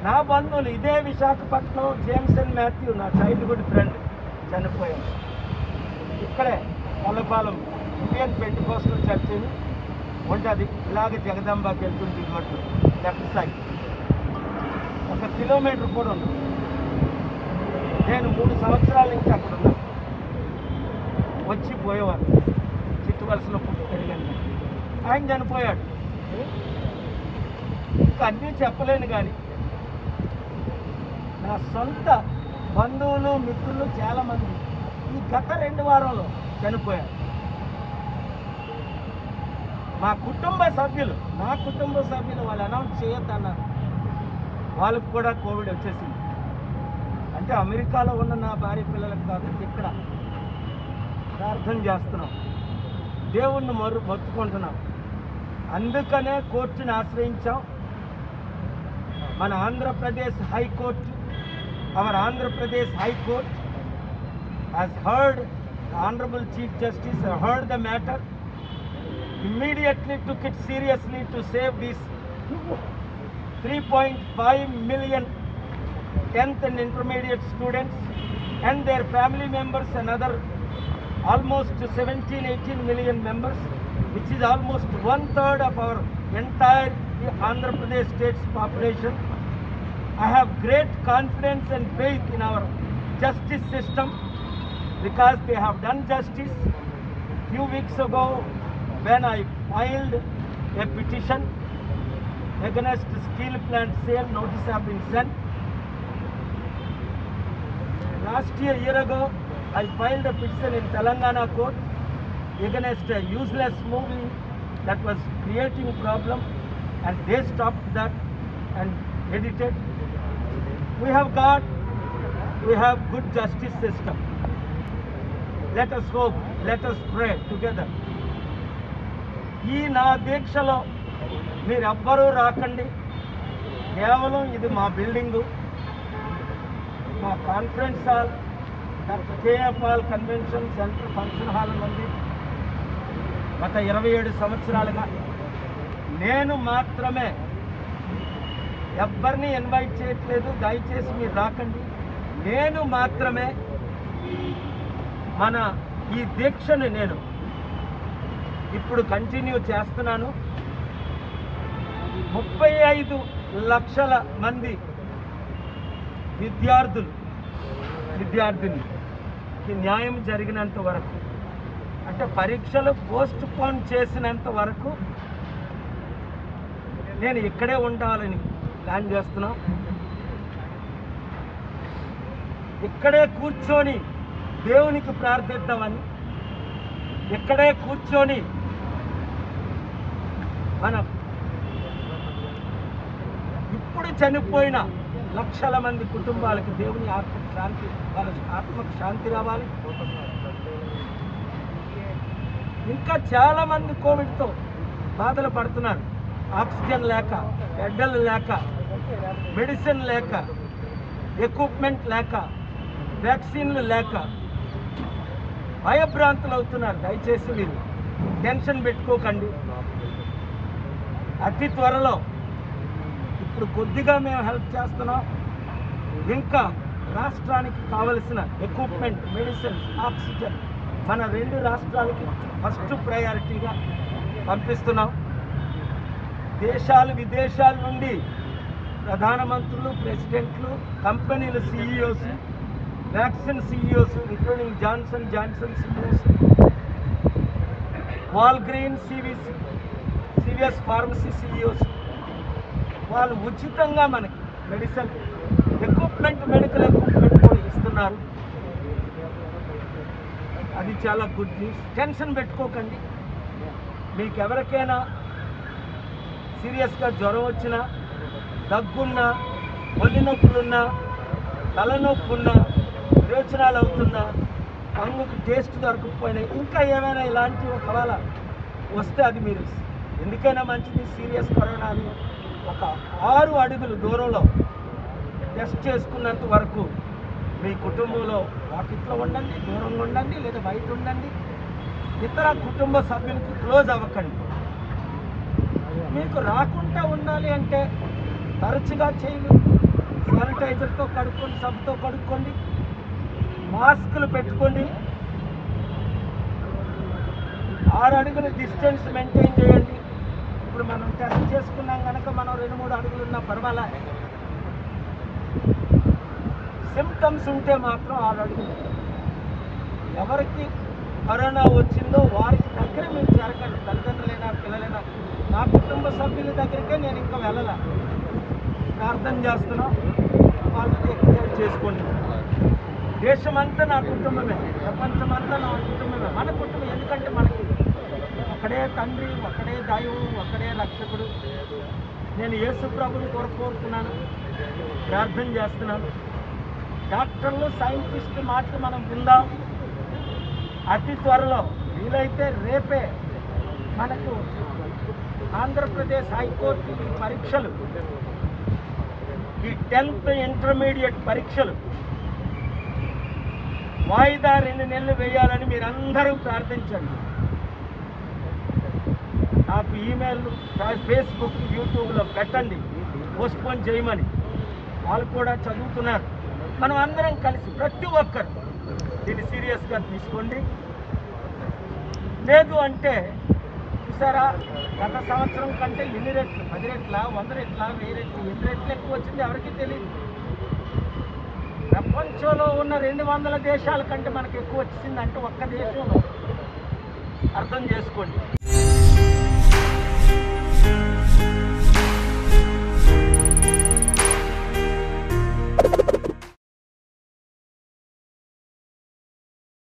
నా బంధువులు ఇదే విశాఖపట్నం జేమ్స్ అండ్ మాథ్యూ నా చైల్డ్హుడ్ ఫ్రెండ్ చనిపోయాడు ఇక్కడే Kollapalem Indian paint coastal church అని ఉంటుంది ఇలాగ జగదాంబాకి వెళ్తుంది ఇదివరకు లెఫ్ట్ సైడ్ ఒక కిలోమీటర్ కూడా ఉంది నేను మూడు సంవత్సరాల నుంచి అక్కడ ఉన్నాను వచ్చి పోయేవారు చిట్టువలసలో పుట్టి పెరిగాను ఆయన చనిపోయాడు ఇంకా అన్నీ చెప్పలేను కానీ నా సొంత బంధువులు మిత్రులు చాలామంది ఈ గత రెండు వారంలో చనిపోయారు మా కుటుంబ సభ్యులు నా కుటుంబ సభ్యులు వాళ్ళు అనౌన్స్ చేయొద్దన్నారు వాళ్ళకు కూడా కోవిడ్ వచ్చేసింది అంటే అమెరికాలో ఉన్న నా భార్య పిల్లలకు కాదు ఇక్కడ ప్రార్థన చేస్తున్నాం దేవుణ్ణి మొరు మొత్తుకుంటున్నాం అందుకనే కోర్టుని ఆశ్రయించాం మన Andhra Pradesh high court our Andhra Pradesh high court has heard the honorable chief justice uh, heard the matter immediately took it seriously to save these 3.5 million 10th and intermediate students and their family members and other almost 17 18 million members which is almost one third of our entire andhra pradesh state's population i have great confidence and faith in our justice system because they have done justice few weeks ago when i filed a petition against steel plant sale notice have been sent last year year ago i filed a petition in telangana court against a useless movie that was creating problem and they stopped that and edited we have got we have good justice system let us hope let us pray together ఈ నా దీక్షలో మీరెవ్వరూ రాకండి కేవలం ఇది మా building మా conference hall doctor KF hall convention centre function hall ఉంది గత ఇరవై ఏడు సంవత్సరాలుగా నేను మాత్రమే ఎవ్వరిని ఇన్వైట్ చేయట్లేదు దయచేసి మీరు రాకండి నేను మాత్రమే మన ఈ దీక్షను నేను ఇప్పుడు కంటిన్యూ చేస్తున్నాను ముప్పై ఐదు లక్షల మంది విద్యార్థులు విద్యార్థిని న్యాయం జరిగినంత వరకు అంటే పరీక్షలు పోస్ట్ పోన్ చేసినంత వరకు నేను ఇక్కడే ఉండాలని ప్లాన్ చేస్తున్నాం ఇక్కడే కూర్చొని దేవునికి ప్రార్థిద్దామని ఇక్కడే కూర్చొని మన ఇప్పుడు చనిపోయిన లక్షల మంది కుటుంబాలకు దేవుని ఆత్మ శాంతి వాళ్ళ ఆత్మకు శాంతి రావాలి ఇంకా చాలా మంది కోవిడ్తో బాధలు పడుతున్నారు ఆక్సిజన్ లేక బెడ్డలు లేక మెడిసిన్ లేక ఎక్విప్మెంట్ లేక వ్యాక్సిన్లు లేక భయభ్రాంతులు అవుతున్నారు దయచేసి మీరు టెన్షన్ పెట్టుకోకండి అతి త్వరలో ఇప్పుడు కొద్దిగా మేము హెల్ప్ చేస్తున్నాం ఇంకా రాష్ట్రానికి కావలసిన ఎక్విప్మెంట్ మెడిసిన్ ఆక్సిజన్ మన రెండు రాష్ట్రాలకి ఫస్ట్ ప్రయారిటీగా పంపిస్తున్నాం దేశాలు విదేశాల నుండి ప్రధానమంత్రులు ప్రెసిడెంట్లు కంపెనీల CEOs vaccine CEOs including Johnson Johnson CEOs Walgreen CVS CVS pharmacy CEOs వాళ్ళు ఉచితంగా మనకి మెడిసిన్ ఎక్విప్మెంట్ మెడికల్ ఎక్విప్మెంట్ కూడా ఇస్తున్నారు అది చాలా గుడ్ న్యూస్ టెన్షన్ పెట్టుకోకండి మీకు ఎవరికైనా సీరియస్గా జ్వరం వచ్చినా దగ్గున్నా ఒళ్ళు నొప్పులున్నా తలనొప్పి ఉన్నా విరోచనాలు అవుతున్నా పంగుకు టేస్ట్ దొరకకపోయినా ఇంకా ఏమైనా ఇలాంటి ఒకవేళ వస్తే అది మీరు ఎందుకైనా మంచిది సీరియస్ కరోనా అని ఒక ఆరు అడుగులు దూరంలో టెస్ట్ చేసుకున్నంత వరకు మీ కుటుంబంలో వాకిట్లో ఉండండి దూరంగా ఉండండి లేదా బయట ఉండండి ఇతర కుటుంబ సభ్యులకి క్లోజ్ అవ్వకండి మీకు రాకుండా ఉండాలి అంటే తరచుగా చేయలు శానిటైజర్తో కడుక్కోండి సబ్బుతో కడుక్కోండి మాస్కులు పెట్టుకోండి ఆరు అడుగుల డిస్టెన్స్ మెయింటైన్ చేయండి ఇప్పుడు మనం టెస్ట్ చేసుకున్నాం కనుక మనం రెండు మూడు అడుగులు ఉన్నా పర్వాలా సిమ్టమ్స్ ఉంటే మాత్రం ఆరు అడుగులు ఎవరికి కరోనా వచ్చిందో వారికి దగ్గర మీరు చేరకండి తల్లిదండ్రులైనా పిల్లలైనా నా కుటుంబ సభ్యుల దగ్గరికే నేను ఇంకా వెళ్ళాల ప్రార్థన చేస్తున్నాం వాళ్ళు టేక్ కేర్ చేసుకోండి దేశమంతా నా కుటుంబమే ప్రపంచమంతా నా కుటుంబమే మన కుటుంబం ఎందుకంటే మనకి ఒకడే తండ్రి ఒకడే దైవం ఒకడే రక్షకుడు నేను యేసు ప్రభుని కొరకు కోరుకున్నాను ప్రార్థన చేస్తున్నాను డాక్టర్లు సైంటిస్టులు మాటలు మనం విందాం అతి త్వరలో వీలైతే రేపే మనకు ఆంధ్రప్రదేశ్ హైకోర్టు ఈ పరీక్షలు ఈ టెన్త్ ఇంటర్మీడియట్ పరీక్షలు వాయిదా రెండు నెలలు వేయాలని మీరు అందరూ ప్రార్థించండి నాకు ఈమెయిల్ ఫేస్బుక్ యూట్యూబ్లో పెట్టండి పోస్ట్పోన్ చేయమని వాళ్ళు కూడా చదువుతున్నారు మనం అందరం కలిసి ప్రతి ఒక్కరు దీన్ని సీరియస్గా తీసుకోండి లేదు అంటే చూసారా గత సంవత్సరం కంటే ఎన్ని రెట్లు పది రెట్ల వంద రెట్ల వెయ్యి రెట్లు ఎన్ని రెట్లు ఎక్కువ వచ్చింది ఎవరికి తెలియదు ప్రపంచంలో ఉన్న రెండు వందల దేశాల కంటే మనకు ఎక్కువ వచ్చింది అంటే ఒక్క దేశంలో అర్థం చేసుకోండి